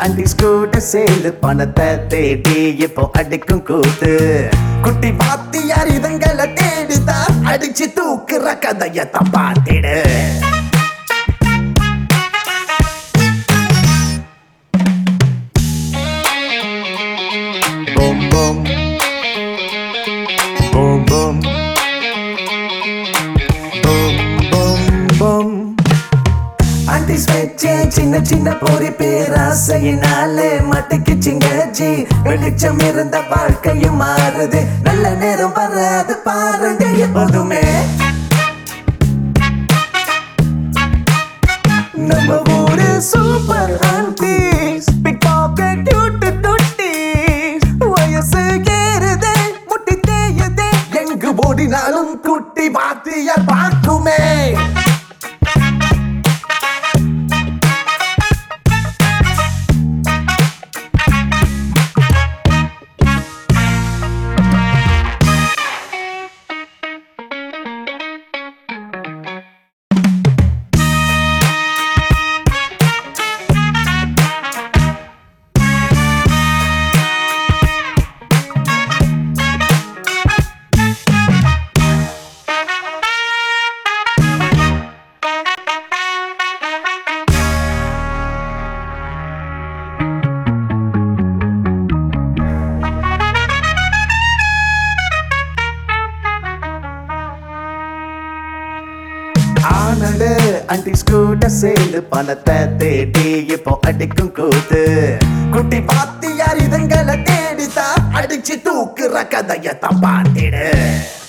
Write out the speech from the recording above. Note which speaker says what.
Speaker 1: அண்டி கூட சேர்ந்து பணத்தை தேடி இப்போ அடிக்கும் கூத்து குட்டி பாத்தியார் இதுங்களை தேடிதான் அடிச்சு தூக்குற கதைய தப்பாத்திடு Boom boom. Boom boom. Boom boom boom. அண்டிஸ் வச்சே சின்ன சின்ன பொறி பேராசையினாலே மட்டிக்குச்சிங்க ஜி வெளிச்சம் இருந்த வாழ்க்கையும் மாறுது நல்ல நேரம் வராது பாருங்க எப்போதுமே நம்ம ஊரு சூப்பர் ஆன்டிஸ் பிக் பாக்கெட் டியூட்டு தொட்டிஸ் வயசு ஏறுதே முட்டி தேயுதே எங்கு ஓடினாலும் குட்டி வாத்தியார் பார்க்குமே ஆனடு அண்டிஸ் கூட சேர்ந்து பணத்தை தேடி இப்போ அடிக்கும் கூத்து குட்டி பாத்தியார் இதுங்களை தேடிதான் அடிச்சு தூக்குற கதைய தப்பாட்டிடு